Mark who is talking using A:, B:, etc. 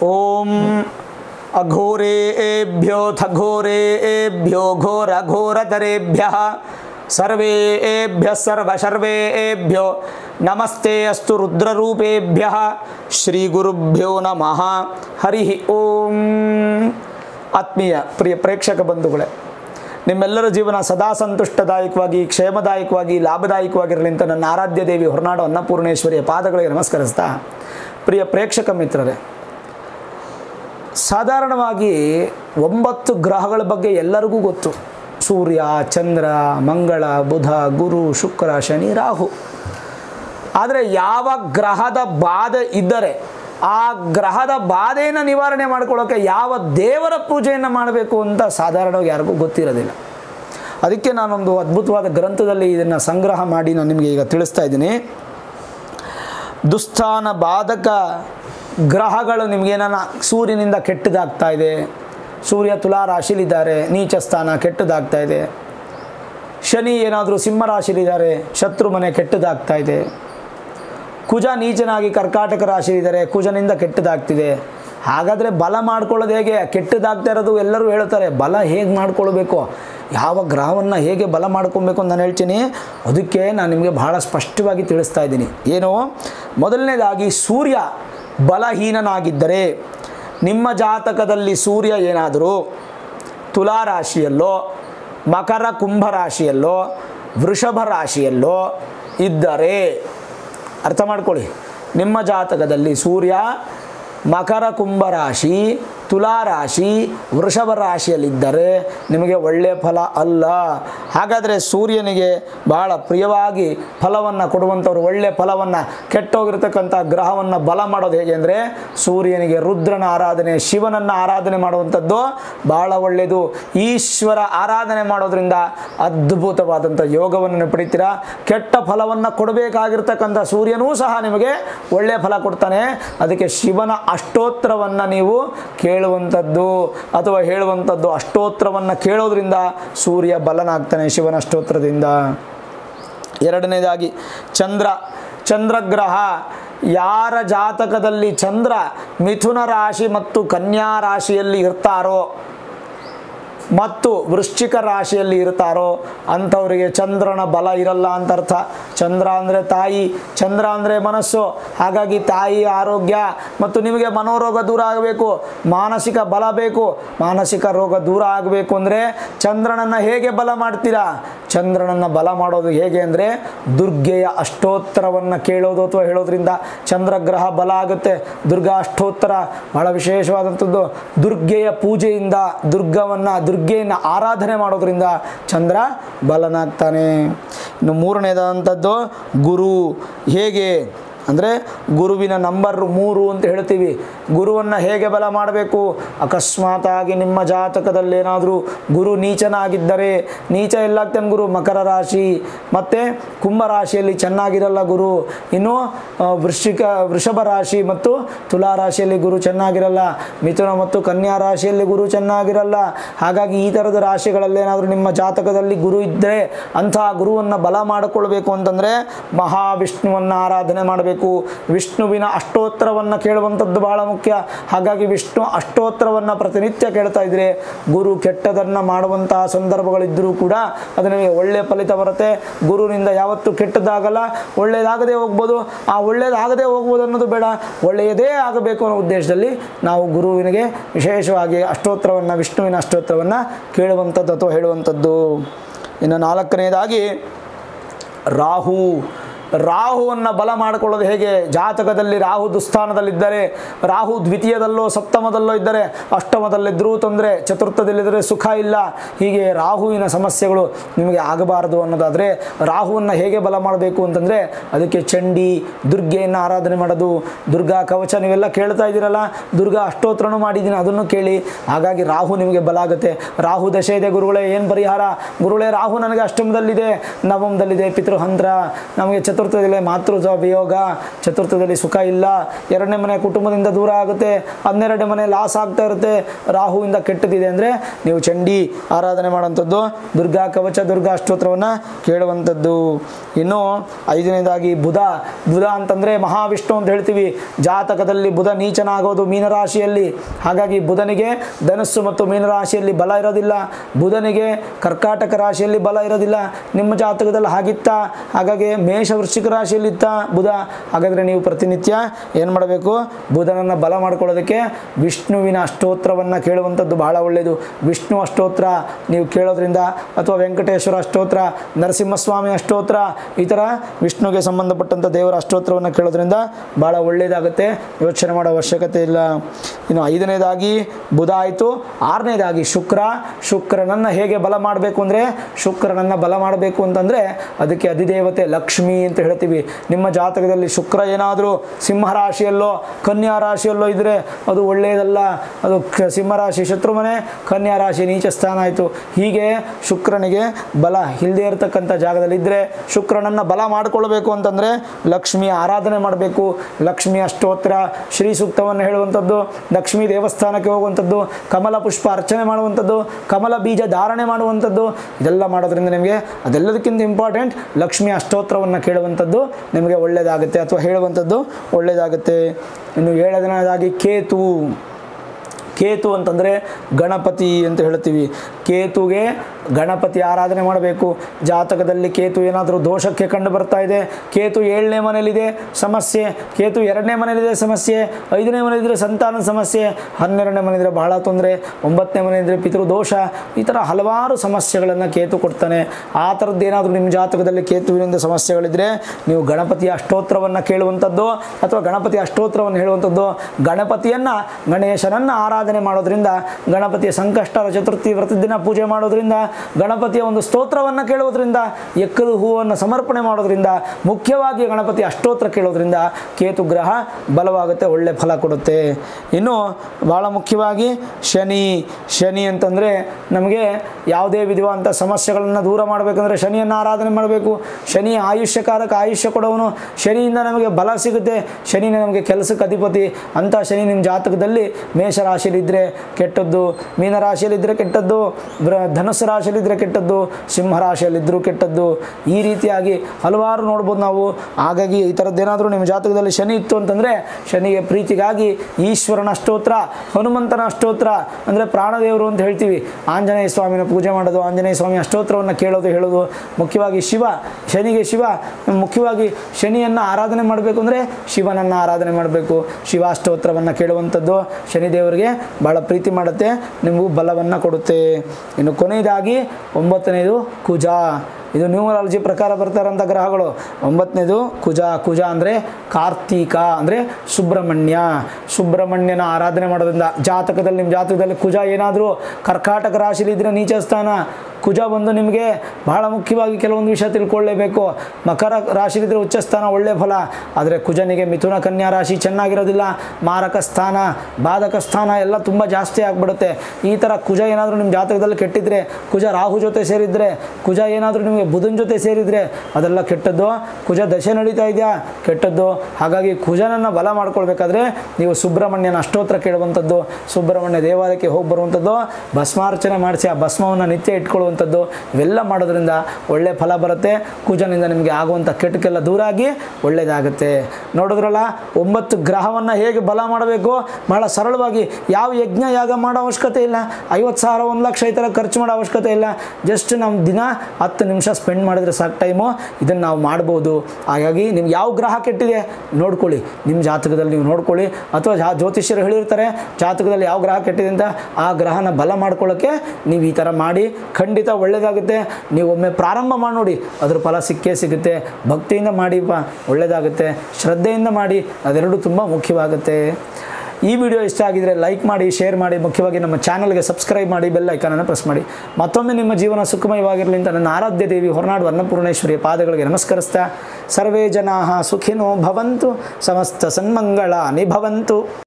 A: ಓಂ ಅಘೋರೇಭ್ಯೋಥ ಘೋರೇಭ್ಯೋ ಘೋರ ಘೋರತರೇಭ್ಯ ಸರ್ವೇಭ್ಯ ಸರ್ವ ಸರ್ವೇಭ್ಯೋ ನಮಸ್ತೆ ಅಸ್ತು ರುದ್ರರೂಪೇಭ್ಯ ಶ್ರೀ ಗುರುಭ್ಯೋ ನಮಃ ಹರಿ ಓಂ ಆತ್ಮೀಯ ಪ್ರಿಯ ಪ್ರೇಕ್ಷಕ ಬಂಧುಗಳೇ ನಿಮ್ಮೆಲ್ಲರ ಜೀವನ ಸದಾ ಸಂತುಷ್ಟದಾಯಕವಾಗಿ ಕ್ಷೇಮದಾಯಕವಾಗಿ ಲಾಭದಾಯಕವಾಗಿರಲಿ ಅಂತ ನನ್ನ ಆರಾಧ್ಯ ದೇವಿ ಹೊರನಾಡು ಅನ್ನಪೂರ್ಣೇಶ್ವರಿಯ ಪಾದಗಳಿಗೆ ನಮಸ್ಕರಿಸ್ತಾ ಪ್ರಿಯ ಪ್ರೇಕ್ಷಕ ಮಿತ್ರರೇ ಸಾಧಾರಣವಾಗಿ ಒಂಬತ್ತು ಗ್ರಹಗಳ ಬಗ್ಗೆ ಎಲ್ಲರಿಗೂ ಗೊತ್ತು ಸೂರ್ಯ ಚಂದ್ರ ಮಂಗಳ ಬುಧ ಗುರು ಶುಕ್ರ ಶನಿ ರಾಹು ಆದರೆ ಯಾವ ಗ್ರಹದ ಬಾಧೆ ಇದ್ದರೆ ಆ ಗ್ರಹದ ಬಾಧೆಯನ್ನು ನಿವಾರಣೆ ಮಾಡ್ಕೊಳ್ಳೋಕೆ ಯಾವ ದೇವರ ಪೂಜೆಯನ್ನು ಮಾಡಬೇಕು ಅಂತ ಸಾಧಾರಣವಾಗಿ ಯಾರಿಗೂ ಗೊತ್ತಿರೋದಿಲ್ಲ ಅದಕ್ಕೆ ನಾನೊಂದು ಅದ್ಭುತವಾದ ಗ್ರಂಥದಲ್ಲಿ ಇದನ್ನು ಸಂಗ್ರಹ ಮಾಡಿ ನಾನು ನಿಮಗೆ ಈಗ ತಿಳಿಸ್ತಾ ಇದ್ದೀನಿ ದುಸ್ಥಾನ ಬಾಧಕ ಗ್ರಹಗಳು ನಿಮಗೇನ ಸೂರ್ಯನಿಂದ ಕೆಟ್ಟದಾಗ್ತಾ ಇದೆ ಸೂರ್ಯ ತುಲಾ ರಾಶಿಲಿದ್ದಾರೆ ನೀಚ ಸ್ಥಾನ ಕೆಟ್ಟದಾಗ್ತಾ ಇದೆ ಶನಿ ಏನಾದರೂ ಸಿಂಹ ರಾಶಿಲಿದ್ದಾರೆ ಶತ್ರು ಮನೆ ಕೆಟ್ಟದಾಗ್ತಾ ಇದೆ ಕುಜ ನೀಚನಾಗಿ ಕರ್ಕಾಟಕ ರಾಶಿಲಿದ್ದಾರೆ ಕುಜನಿಂದ ಕೆಟ್ಟದಾಗ್ತಿದೆ ಹಾಗಾದರೆ ಬಲ ಮಾಡ್ಕೊಳ್ಳೋದು ಹೇಗೆ ಕೆಟ್ಟದಾಗ್ತಾ ಇರೋದು ಎಲ್ಲರೂ ಹೇಳ್ತಾರೆ ಬಲ ಹೇಗೆ ಮಾಡ್ಕೊಳ್ಬೇಕು ಯಾವ ಗ್ರಹವನ್ನು ಹೇಗೆ ಬಲ ಮಾಡ್ಕೊಬೇಕು ಅಂತ ನಾನು ಹೇಳ್ತೀನಿ ಅದಕ್ಕೆ ನಾನು ನಿಮಗೆ ಬಹಳ ಸ್ಪಷ್ಟವಾಗಿ ತಿಳಿಸ್ತಾ ಇದ್ದೀನಿ ಏನು ಮೊದಲನೇದಾಗಿ ಸೂರ್ಯ ಬಲಹೀನನಾಗಿದ್ದರೆ ನಿಮ್ಮ ಜಾತಕದಲ್ಲಿ ಸೂರ್ಯ ಏನಾದರೂ ತುಲಾ ರಾಶಿಯಲ್ಲೋ ಮಕರ ಕುಂಭ ರಾಶಿಯಲ್ಲೋ ವೃಷಭ ರಾಶಿಯಲ್ಲೋ ಇದ್ದರೆ ಅರ್ಥ ಮಾಡ್ಕೊಳ್ಳಿ ನಿಮ್ಮ ಜಾತಕದಲ್ಲಿ ಸೂರ್ಯ ಮಕರ ಕುಂಭ ರಾಶಿ ತುಲಾ ರಾಶಿ ವೃಷಭ ರಾಶಿಯಲ್ಲಿದ್ದರೆ ನಿಮಗೆ ಒಳ್ಳೆಯ ಫಲ ಅಲ್ಲ ಹಾಗಾದರೆ ಸೂರ್ಯನಿಗೆ ಬಹಳ ಪ್ರಿಯವಾಗಿ ಫಲವನ್ನು ಕೊಡುವಂಥವ್ರು ಒಳ್ಳೆಯ ಫಲವನ್ನು ಕೆಟ್ಟೋಗಿರ್ತಕ್ಕಂಥ ಗ್ರಹವನ್ನು ಬಲ ಮಾಡೋದು ಹೇಗೆ ಅಂದರೆ ಸೂರ್ಯನಿಗೆ ರುದ್ರನ ಆರಾಧನೆ ಶಿವನನ್ನು ಆರಾಧನೆ ಮಾಡುವಂಥದ್ದು ಬಹಳ ಒಳ್ಳೆಯದು ಈಶ್ವರ ಆರಾಧನೆ ಮಾಡೋದ್ರಿಂದ ಅದ್ಭುತವಾದಂಥ ಯೋಗವನ್ನು ಪಡಿತೀರಾ ಕೆಟ್ಟ ಫಲವನ್ನು ಕೊಡಬೇಕಾಗಿರ್ತಕ್ಕಂಥ ಸೂರ್ಯನೂ ಸಹ ನಿಮಗೆ ಒಳ್ಳೆಯ ಫಲ ಕೊಡ್ತಾನೆ ಅದಕ್ಕೆ ಶಿವನ ಅಷ್ಟೋತ್ತರವನ್ನು ನೀವು ಕೇಳುವಂಥದ್ದು ಅಥವಾ ಹೇಳುವಂಥದ್ದು ಅಷ್ಟೋತ್ತರವನ್ನು ಕೇಳೋದ್ರಿಂದ ಸೂರ್ಯ ಬಲನಾಗ್ತಾನೆ ಶಿವನ ಅಷ್ಟೋತ್ತರದಿಂದ ಎರಡನೇದಾಗಿ ಚಂದ್ರ ಚಂದ್ರಗ್ರಹ ಯಾರ ಜಾತಕದಲ್ಲಿ ಚಂದ್ರ ಮಿಥುನ ರಾಶಿ ಮತ್ತು ಕನ್ಯಾ ರಾಶಿಯಲ್ಲಿ ಇರ್ತಾರೋ ಮತ್ತು ವೃಶ್ಚಿಕ ರಾಶಿಯಲ್ಲಿ ಇರ್ತಾರೋ ಅಂಥವರಿಗೆ ಚಂದ್ರನ ಬಲ ಇರಲ್ಲ ಅಂತ ಅರ್ಥ ಚಂದ್ರ ಅಂದರೆ ತಾಯಿ ಚಂದ್ರ ಅಂದರೆ ಮನಸ್ಸು ಹಾಗಾಗಿ ತಾಯಿ ಆರೋಗ್ಯ ಮತ್ತು ನಿಮಗೆ ಮನೋರೋಗ ದೂರ ಆಗಬೇಕು ಮಾನಸಿಕ ಬಲ ಬೇಕು ಮಾನಸಿಕ ರೋಗ ದೂರ ಆಗಬೇಕು ಅಂದರೆ ಚಂದ್ರನನ್ನು ಹೇಗೆ ಬಲ ಮಾಡ್ತೀರಾ ಚಂದ್ರನನ್ನು ಬಲ ಮಾಡೋದು ಹೇಗೆ ಅಂದರೆ ದುರ್ಗೆಯ ಅಷ್ಟೋತ್ತರವನ್ನು ಕೇಳೋದು ಅಥವಾ ಹೇಳೋದ್ರಿಂದ ಚಂದ್ರಗ್ರಹ ಬಲ ಆಗುತ್ತೆ ದುರ್ಗಾ ಅಷ್ಟೋತ್ತರ ಬಹಳ ವಿಶೇಷವಾದಂಥದ್ದು ದುರ್ಗೆಯ ಪೂಜೆಯಿಂದ ದುರ್ಗವನ್ನು ದುರ್ಗೆಯನ್ನು ಆರಾಧನೆ ಮಾಡೋದ್ರಿಂದ ಚಂದ್ರ ಬಲನಾಗ್ತಾನೆ ಇನ್ನು ಮೂರನೇದಾದಂಥದ್ದು ಗುರು ಹೇಗೆ ಅಂದರೆ ಗುರುವಿನ ನಂಬರ್ ಮೂರು ಅಂತ ಹೇಳ್ತೀವಿ ಗುರುವನ್ನು ಹೇಗೆ ಬಲ ಮಾಡಬೇಕು ಅಕಸ್ಮಾತಾಗಿ ನಿಮ್ಮ ಜಾತಕದಲ್ಲಿ ಏನಾದರೂ ಗುರು ನೀಚನಾಗಿದ್ದರೆ ನೀಚ ಎಲ್ಲಾಗ್ತಾನೆ ಗುರು ಮಕರ ರಾಶಿ ಮತ್ತು ಕುಂಭ ರಾಶಿಯಲ್ಲಿ ಚೆನ್ನಾಗಿರಲ್ಲ ಗುರು ಇನ್ನು ಆ, ವೃಶ್ಚಿಕ ವೃಷಭ ರಾಶಿ ಮತ್ತು ತುಲಾ ರಾಶಿಯಲ್ಲಿ ಗುರು ಚೆನ್ನಾಗಿರಲ್ಲ ಮಿಥುನ ಮತ್ತು ಕನ್ಯಾ ರಾಶಿಯಲ್ಲಿ ಗುರು ಚೆನ್ನಾಗಿರಲ್ಲ ಹಾಗಾಗಿ ಈ ಥರದ ರಾಶಿಗಳಲ್ಲೇನಾದರೂ ನಿಮ್ಮ ಜಾತಕದಲ್ಲಿ ಗುರು ಇದ್ದರೆ ಅಂತಹ ಗುರುವನ್ನು ಬಲ ಮಾಡಿಕೊಳ್ಬೇಕು ಅಂತಂದರೆ ಮಹಾವಿಷ್ಣುವನ್ನು ಆರಾಧನೆ ಮಾಡಬೇಕು ವಿಷ್ಣುವಿನ ಅಷ್ಟೋತ್ತರವನ್ನು ಕೇಳುವಂಥದ್ದು ಬಹಳ ಮುಖ್ಯ ಹಾಗಾಗಿ ವಿಷ್ಣು ಅಷ್ಟೋತ್ತರವನ್ನು ಪ್ರತಿನಿತ್ಯ ಕೇಳ್ತಾ ಇದ್ರೆ ಗುರು ಕೆಟ್ಟದನ್ನು ಮಾಡುವಂತಹ ಸಂದರ್ಭಗಳಿದ್ದರೂ ಕೂಡ ಅದು ನಿಮಗೆ ಒಳ್ಳೆಯ ಫಲಿತ ಬರುತ್ತೆ ಗುರುವಿನಿಂದ ಯಾವತ್ತೂ ಕೆಟ್ಟದಾಗಲ್ಲ ಒಳ್ಳೆಯದಾಗದೇ ಹೋಗ್ಬೋದು ಆ ಒಳ್ಳೆಯದಾಗದೇ ಹೋಗ್ಬೋದು ಅನ್ನೋದು ಬೇಡ ಒಳ್ಳೆಯದೇ ಆಗಬೇಕು ಅನ್ನೋ ಉದ್ದೇಶದಲ್ಲಿ ನಾವು ಗುರುವಿನಿಗೆ ವಿಶೇಷವಾಗಿ ಅಷ್ಟೋತ್ತರವನ್ನು ವಿಷ್ಣುವಿನ ಅಷ್ಟೋತ್ತರವನ್ನು ಕೇಳುವಂಥದ್ದು ಅಥವಾ ಹೇಳುವಂಥದ್ದು ಇನ್ನು ನಾಲ್ಕನೇದಾಗಿ ರಾಹು ರಾಹುವನ್ನು ಬಲ ಮಾಡಿಕೊಳ್ಳೋದು ಹೇಗೆ ಜಾತಕದಲ್ಲಿ ರಾಹು ದುಸ್ಥಾನದಲ್ಲಿದ್ದರೆ ರಾಹು ದ್ವಿತೀಯದಲ್ಲೋ ಸಪ್ತಮದಲ್ಲೋ ಇದ್ದರೆ ಅಷ್ಟಮದಲ್ಲಿದ್ದರೂ ತೊಂದರೆ ಚತುರ್ಥದಲ್ಲಿದ್ದರೆ ಸುಖ ಇಲ್ಲ ಹೀಗೆ ರಾಹುವಿನ ಸಮಸ್ಯೆಗಳು ನಿಮಗೆ ಆಗಬಾರದು ಅನ್ನೋದಾದರೆ ರಾಹುವನ್ನು ಹೇಗೆ ಬಲ ಮಾಡಬೇಕು ಅಂತಂದರೆ ಅದಕ್ಕೆ ಚಂಡಿ ದುರ್ಗೆಯನ್ನು ಆರಾಧನೆ ಮಾಡೋದು ದುರ್ಗಾ ಕವಚ ನೀವೆಲ್ಲ ಕೇಳ್ತಾ ಇದ್ದೀರಲ್ಲ ದುರ್ಗಾ ಅಷ್ಟೋತ್ರನೂ ಮಾಡಿದ್ದೀನಿ ಅದನ್ನು ಕೇಳಿ ಹಾಗಾಗಿ ರಾಹು ನಿಮಗೆ ಬಲ ಆಗುತ್ತೆ ರಾಹು ದಶೆ ಇದೆ ಗುರುಗಳೇ ಏನು ಪರಿಹಾರ ಗುರುಗಳೇ ರಾಹು ನನಗೆ ಅಷ್ಟಮದಲ್ಲಿದೆ ನವಮದಲ್ಲಿದೆ ಪಿತೃಹಂತ್ರ ನಮಗೆ ಚತುರ್ ಚತುರ್ಥದಲ್ಲಿ ಮಾತೃ ವಿಯೋಗ ಚತುರ್ಥದಲ್ಲಿ ಸುಖ ಇಲ್ಲ ಎರಡನೇ ಮನೆ ಕುಟುಂಬದಿಂದ ದೂರ ಆಗುತ್ತೆ ಹನ್ನೆರಡನೇ ಮನೆ ಲಾಸ್ ಆಗ್ತಾ ಇರುತ್ತೆ ರಾಹುವಿಂದ ಕೆಟ್ಟದಿದೆ ಅಂದರೆ ನೀವು ಚಂಡಿ ಆರಾಧನೆ ಮಾಡುವಂಥದ್ದು ದುರ್ಗಾ ಕವಚ ದುರ್ಗಾ ಅಷ್ಟೋತ್ರವನ್ನು ಕೇಳುವಂಥದ್ದು ಇನ್ನು ಐದನೇದಾಗಿ ಬುಧ ಬುಧ ಅಂತಂದರೆ ಮಹಾವಿಷ್ಣು ಅಂತ ಹೇಳ್ತೀವಿ ಜಾತಕದಲ್ಲಿ ಬುಧ ನೀಚನಾಗೋದು ಮೀನರಾಶಿಯಲ್ಲಿ ಹಾಗಾಗಿ ಬುಧನಿಗೆ ಧನಸ್ಸು ಮತ್ತು ಮೀನರಾಶಿಯಲ್ಲಿ ಬಲ ಇರೋದಿಲ್ಲ ಬುಧನಿಗೆ ಕರ್ಕಾಟಕ ರಾಶಿಯಲ್ಲಿ ಬಲ ಇರೋದಿಲ್ಲ ನಿಮ್ಮ ಜಾತಕದಲ್ಲಿ ಹಾಗಿತ್ತ ಹಾಗಾಗಿ ಮೇಷ ವೃಶ್ಚಿಕ ರಾಶಿಯಲ್ಲಿತ್ತ ಬುಧ ಹಾಗಾದರೆ ನೀವು ಪ್ರತಿನಿತ್ಯ ಏನು ಮಾಡಬೇಕು ಬುಧನನ್ನು ಬಲ ಮಾಡ್ಕೊಳ್ಳೋದಕ್ಕೆ ವಿಷ್ಣುವಿನ ಅಷ್ಟೋತ್ರವನ್ನು ಕೇಳುವಂಥದ್ದು ಬಹಳ ಒಳ್ಳೆಯದು ವಿಷ್ಣು ಅಷ್ಟೋತ್ರ ನೀವು ಕೇಳೋದ್ರಿಂದ ಅಥವಾ ವೆಂಕಟೇಶ್ವರ ಅಷ್ಟೋತ್ರ ನರಸಿಂಹಸ್ವಾಮಿ ಅಷ್ಟೋತ್ರ ಈ ಥರ ವಿಷ್ಣುಗೆ ಸಂಬಂಧಪಟ್ಟಂಥ ದೇವರ ಅಷ್ಟೋತ್ರವನ್ನು ಕೇಳೋದ್ರಿಂದ ಭಾಳ ಒಳ್ಳೆಯದಾಗುತ್ತೆ ಯೋಚನೆ ಮಾಡೋ ಅವಶ್ಯಕತೆ ಇಲ್ಲ ಇನ್ನು ಐದನೇದಾಗಿ ಬುಧ ಆಯಿತು ಆರನೇದಾಗಿ ಶುಕ್ರ ಶುಕ್ರನನ್ನು ಹೇಗೆ ಬಲ ಮಾಡಬೇಕು ಅಂದರೆ ಶುಕ್ರನನ್ನು ಬಲ ಮಾಡಬೇಕು ಅಂತಂದರೆ ಅದಕ್ಕೆ ಅಧಿದೇವತೆ ಲಕ್ಷ್ಮಿ ಅಂತ ಹೇಳ್ತೀವಿ ನಿಮ್ಮ ಜಾತಕದಲ್ಲಿ ಶುಕ್ರ ಏನಾದರೂ ಸಿಂಹರಾಶಿಯಲ್ಲೋ ಕನ್ಯಾ ರಾಶಿಯಲ್ಲೋ ಇದ್ದರೆ ಅದು ಒಳ್ಳೆಯದಲ್ಲ ಅದು ಕ- ಸಿಂಹರಾಶಿ ಶತ್ರುಮನೆ ಕನ್ಯಾ ರಾಶಿ ನೀಚ ಸ್ಥಾನ ಆಯಿತು ಹೀಗೆ ಶುಕ್ರನಿಗೆ ಬಲ ಇಲ್ಲದೆ ಇರತಕ್ಕಂಥ ಜಾಗದಲ್ಲಿದ್ದರೆ ಶುಕ್ರನನ್ನು ಬಲ ಮಾಡಿಕೊಳ್ಬೇಕು ಅಂತಂದರೆ ಲಕ್ಷ್ಮಿಯ ಆರಾಧನೆ ಮಾಡಬೇಕು ಲಕ್ಷ್ಮಿಯ ಸ್ತೋತ್ರ ಶ್ರೀ ಸೂಕ್ತವನ್ನು ಹೇಳುವಂಥದ್ದು ಲಕ್ಷ್ಮೀ ದೇವಸ್ಥಾನಕ್ಕೆ ಹೋಗುವಂಥದ್ದು ಕಮಲ ಪುಷ್ಪ ಅರ್ಚನೆ ಮಾಡುವಂಥದ್ದು ಕಮಲ ಬೀಜ ಧಾರಣೆ ಮಾಡುವಂಥದ್ದು ಇದೆಲ್ಲ ಮಾಡೋದ್ರಿಂದ ನಿಮಗೆ ಅದೆಲ್ಲದಕ್ಕಿಂತ ಇಂಪಾರ್ಟೆಂಟ್ ಲಕ್ಷ್ಮಿ ಅಷ್ಟೋತ್ರವನ್ನು ಕೇಳುವಂಥದ್ದು ನಿಮಗೆ ಒಳ್ಳೆಯದಾಗುತ್ತೆ ಅಥವಾ ಹೇಳುವಂಥದ್ದು ಒಳ್ಳೆಯದಾಗುತ್ತೆ ಇನ್ನು ಏಳದನೇದಾಗಿ ಕೇತು ಕೇತು ಅಂತಂದರೆ ಗಣಪತಿ ಅಂತ ಹೇಳ್ತೀವಿ ಕೇತುಗೆ ಗಣಪತಿ ಆರಾಧನೆ ಮಾಡಬೇಕು ಜಾತಕದಲ್ಲಿ ಕೇತು ಏನಾದರೂ ದೋಷಕ್ಕೆ ಕಂಡು ಬರ್ತಾ ಇದೆ ಕೇತು ಏಳನೇ ಮನೇಲಿದೆ ಸಮಸ್ಯೆ ಕೇತು ಎರಡನೇ ಮನೇಲಿದೆ ಸಮಸ್ಯೆ ಐದನೇ ಮನೇಲಿದ್ರೆ ಸಂತಾನ ಸಮಸ್ಯೆ ಹನ್ನೆರಡನೇ ಮನೇಲಿದ್ರೆ ಬಹಳ ತೊಂದರೆ ಒಂಬತ್ತನೇ ಮನೆಯಿದ್ರೆ ಪಿತೃದೋಷ ಈ ಥರ ಹಲವಾರು ಸಮಸ್ಯೆಗಳನ್ನು ಕೇತು ಕೊಡ್ತಾನೆ ಆ ಥರದ್ದು ಏನಾದರೂ ನಿಮ್ಮ ಜಾತಕದಲ್ಲಿ ಕೇತುವಿನಿಂದ ಸಮಸ್ಯೆಗಳಿದ್ದರೆ ನೀವು ಗಣಪತಿಯ ಅಷ್ಟೋತ್ರವನ್ನು ಕೇಳುವಂಥದ್ದು ಅಥವಾ ಗಣಪತಿ ಅಷ್ಟೋತ್ರವನ್ನು ಹೇಳುವಂಥದ್ದು ಗಣಪತಿಯನ್ನು ಗಣೇಶನನ್ನು ಆರಾಧನೆ ಮಾಡೋದ್ರಿಂದ ಗಣಪತಿಯ ಸಂಕಷ್ಟರ ಚತುರ್ಥಿ ವ್ರತ ದಿನ ಪೂಜೆ ಮಾಡೋದ್ರಿಂದ ಗಣಪತಿಯ ಒಂದು ಸ್ತೋತ್ರವನ್ನು ಕೇಳೋದ್ರಿಂದ ಎಕ್ಕದ ಹೂವನ್ನು ಸಮರ್ಪಣೆ ಮಾಡೋದ್ರಿಂದ ಮುಖ್ಯವಾಗಿ ಗಣಪತಿ ಅಷ್ಟೋತ್ರ ಕೇಳೋದ್ರಿಂದ ಕೇತು ಗ್ರಹ ಬಲವಾಗುತ್ತೆ ಒಳ್ಳೆ ಫಲ ಕೊಡುತ್ತೆ ಇನ್ನು ಭಾಳ ಮುಖ್ಯವಾಗಿ ಶನಿ ಶನಿ ಅಂತಂದರೆ ನಮಗೆ ಯಾವುದೇ ವಿಧವಾದಂಥ ಸಮಸ್ಯೆಗಳನ್ನು ದೂರ ಮಾಡಬೇಕಂದ್ರೆ ಶನಿಯನ್ನು ಆರಾಧನೆ ಮಾಡಬೇಕು ಶನಿ ಆಯುಷ್ಯಕಾರಕ ಆಯುಷ್ಯ ಕೊಡೋನು ಶನಿಯಿಂದ ನಮಗೆ ಬಲ ಸಿಗುತ್ತೆ ಶನಿನೇ ನಮಗೆ ಕೆಲಸಕ್ಕೆ ಅಧಿಪತಿ ಅಂಥ ಶನಿ ನಿಮ್ಮ ಜಾತಕದಲ್ಲಿ ಮೇಷರಾಶಿಯಲ್ಲಿದ್ದರೆ ಕೆಟ್ಟದ್ದು ಮೀನರಾಶಿಯಲ್ಲಿದ್ದರೆ ಕೆಟ್ಟದ್ದು ಬೃ ಧನುಸ್ಸು ರಾಶಿಯಲ್ಲಿದ್ದರೆ ಕೆಟ್ಟದ್ದು ಸಿಂಹರಾಶಿಯಲ್ಲಿದ್ದರೂ ಕೆಟ್ಟದ್ದು ಈ ರೀತಿಯಾಗಿ ಹಲವಾರು ನೋಡ್ಬೋದು ನಾವು ಹಾಗಾಗಿ ಈ ಥರದ್ದೇನಾದರೂ ನಿಮ್ಮ ಜಾತಕದಲ್ಲಿ ಶನಿ ಇತ್ತು ಅಂತಂದರೆ ಶನಿಗೆ ಪ್ರೀತಿಗಾಗಿ ಈಶ್ವರನ ಅಷ್ಟೋತ್ರ ಹನುಮಂತನ ಅಷ್ಟೋತ್ರ ಅಂದರೆ ಪ್ರಾಣದೇವರು ಅಂತ ಹೇಳ್ತೀವಿ ಆಂಜನೇಯ ಸ್ವಾಮಿನ ಪೂಜೆ ಮಾಡೋದು ಆಂಜನೇಯ ಸ್ವಾಮಿ ಅಷ್ಟೋತ್ರವನ್ನು ಕೇಳೋದು ಹೇಳೋದು ಮುಖ್ಯವಾಗಿ ಶಿವ ಶನಿಗೆ ಶಿವ ಮುಖ್ಯವಾಗಿ ಶನಿಯನ್ನು ಆರಾಧನೆ ಮಾಡಬೇಕು ಅಂದರೆ ಶಿವನನ್ನು ಆರಾಧನೆ ಮಾಡಬೇಕು ಶಿವಾಷ್ಟೋತ್ರವನ್ನು ಕೇಳುವಂಥದ್ದು ಶನಿದೇವರಿಗೆ ಭಾಳ ಪ್ರೀತಿ ಮಾಡುತ್ತೆ ನಿಮಗೂ ಬಲವನ್ನು ಕೊಡುತ್ತೆ ಇನ್ನು ಕೊನೆಯದಾಗಿ ಒಂಬತ್ತನೇದು ಕುಜ ಇದು ನ್ಯೂಮರಾಲಜಿ ಪ್ರಕಾರ ಬರ್ತಾರಂಥ ಗ್ರಹಗಳು ಒಂಬತ್ತನೇದು ಕುಜ ಕುಜ ಅಂದರೆ ಕಾರ್ತೀಕ ಅಂದರೆ ಸುಬ್ರಹ್ಮಣ್ಯ ಸುಬ್ರಹ್ಮಣ್ಯನ ಆರಾಧನೆ ಮಾಡೋದ್ರಿಂದ ಜಾತಕದಲ್ಲಿ ನಿಮ್ಮ ಜಾತಕದಲ್ಲಿ ಕುಜ ಏನಾದರೂ ಕರ್ಕಾಟಕ ರಾಶಿಲಿದ್ದರೆ ನೀಚ ಸ್ಥಾನ ಕುಜ ಬಂದು ನಿಮಗೆ ಬಹಳ ಮುಖ್ಯವಾಗಿ ಕೆಲವೊಂದು ವಿಷಯ ತಿಳ್ಕೊಳ್ಳೇಬೇಕು ಮಕರ ರಾಶಿಲಿದ್ದರೆ ಉಚ್ಚ ಸ್ಥಾನ ಒಳ್ಳೆಯ ಫಲ ಆದರೆ ಕುಜನಿಗೆ ಮಿಥುನ ಕನ್ಯಾ ರಾಶಿ ಚೆನ್ನಾಗಿರೋದಿಲ್ಲ ಮಾರಕ ಸ್ಥಾನ ಬಾಧಕ ಸ್ಥಾನ ಎಲ್ಲ ತುಂಬ ಜಾಸ್ತಿ ಆಗಿಬಿಡುತ್ತೆ ಈ ಥರ ಕುಜ ಏನಾದರೂ ನಿಮ್ಮ ಜಾತಕದಲ್ಲಿ ಕೆಟ್ಟಿದ್ರೆ ಕುಜ ರಾಹು ಜೊತೆ ಸೇರಿದರೆ ಕುಜ ಏನಾದರೂ ನಿಮಗೆ ಬುಧನ ಜೊತೆ ಸೇರಿದರೆ ಅದೆಲ್ಲ ಕೆಟ್ಟದ್ದು ಕುಜ ದಶೆ ನಡೀತಾ ಇದೆಯಾ ಕೆಟ್ಟದ್ದು ಹಾಗಾಗಿ ಕುಜನನ್ನು ಬಲ ಮಾಡ್ಕೊಳ್ಬೇಕಾದ್ರೆ ನೀವು ಸುಬ್ರಹ್ಮಣ್ಯನ ಅಷ್ಟೋತ್ರ ಕೇಳುವಂಥದ್ದು ಸುಬ್ರಹ್ಮಣ್ಯ ದೇವಾಲಯಕ್ಕೆ ಹೋಗಿ ಬರುವಂಥದ್ದು ಭಸ್ಮಾರ್ಚನೆ ಮಾಡಿಸಿ ಆ ಭಸ್ಮವನ್ನು ನಿತ್ಯ ಇಟ್ಕೊಳ್ಳುವಂಥದ್ದು ಇವೆಲ್ಲ ಮಾಡೋದ್ರಿಂದ ಒಳ್ಳೆ ಫಲ ಬರುತ್ತೆ ಕುಜನಿಂದ ನಿಮಗೆ ಆಗುವಂಥ ಕೆಟ್ಟಕ್ಕೆಲ್ಲ ದೂರ ಆಗಿ ಒಳ್ಳೆಯದಾಗುತ್ತೆ ನೋಡಿದ್ರಲ್ಲ ಒಂಬತ್ತು ಗ್ರಹವನ್ನು ಹೇಗೆ ಬಲ ಮಾಡಬೇಕು ಬಹಳ ಸರಳವಾಗಿ ಯಾವ ಯಜ್ಞ ಯಾಗ ಮಾಡೋ ಅವಶ್ಯಕತೆ ಇಲ್ಲ ಐವತ್ತು ಸಾವಿರ ಒಂದು ಲಕ್ಷ ಈ ಥರ ಖರ್ಚು ಮಾಡೋ ಅವಶ್ಯಕತೆ ಇಲ್ಲ ಜಸ್ಟ್ ನಮ್ಮ ದಿನ ಹತ್ತು ನಿಮಿಷ ಸ್ಪೆಂಡ್ ಮಾಡಿದ್ರೆ ಸಾಕು ಟೈಮು ಇದನ್ನು ನಾವು ಮಾಡ್ಬೋದು ಹಾಗಾಗಿ ನಿಮ್ಗೆ ಯಾವ ಗ್ರಹ ಕೆಟ್ಟಿದೆ ನೋಡ್ಕೊಳ್ಳಿ ನಿಮ್ಮ ಜಾತಕದಲ್ಲಿ ನೀವು ನೋಡ್ಕೊಳ್ಳಿ ಅಥವಾ ಜಾ ಜ್ಯೋತಿಷ್ಯರು ಹೇಳಿರ್ತಾರೆ ಜಾತಕದಲ್ಲಿ ಯಾವ ಗ್ರಹ ಕೆಟ್ಟಿದೆ ಅಂತ ಆ ಗ್ರಹನ ಬಲ ಮಾಡ್ಕೊಳ್ಳೋಕ್ಕೆ ನೀವು ಈ ಥರ ಮಾಡಿ ಖಂಡಿತ ಒಳ್ಳೆಯದಾಗುತ್ತೆ ನೀವು ಒಮ್ಮೆ ಪ್ರಾರಂಭ ಮಾಡಿ ನೋಡಿ ಅದ್ರ ಫಲ ಸಿಕ್ಕೇ ಸಿಗುತ್ತೆ ಭಕ್ತಿಯಿಂದ ಮಾಡಿ ಪ ಒಳ್ಳೆಯದಾಗುತ್ತೆ ಶ್ರದ್ಧೆಯಿಂದ ಮಾಡಿ ಅದೆರಡು ತುಂಬ ಮುಖ್ಯವಾಗುತ್ತೆ ಈ ವಿಡಿಯೋ ಇಷ್ಟ ಆಗಿದರೆ ಲೈಕ್ ಮಾಡಿ ಶೇರ್ ಮಾಡಿ ಮುಖ್ಯವಾಗಿ ನಮ್ಮ ಚಾನಲ್ಗೆ ಸಬ್ಸ್ಕ್ರೈಬ್ ಮಾಡಿ ಬೆಲ್ ಐಕಾನನ್ನು ಪ್ರೆಸ್ ಮಾಡಿ ಮತ್ತೊಮ್ಮೆ ನಿಮ್ಮ ಜೀವನ ಸುಖಮಯವಾಗಿರಲಿ ಅಂತ ನನ್ನ ಆರಾಧ್ಯ ದೇವಿ ಹೊರನಾಡು ಅನ್ನಪೂರ್ಣೇಶ್ವರಿಯ ಪಾದಗಳಿಗೆ ನಮಸ್ಕರಿಸ್ತಾ ಸರ್ವೇ ಜನಾ ಸುಖಿನೋ ಭವಂತು ಸಮಸ್ತ ಸನ್ಮಂಗಳ ನಿಭವಂತು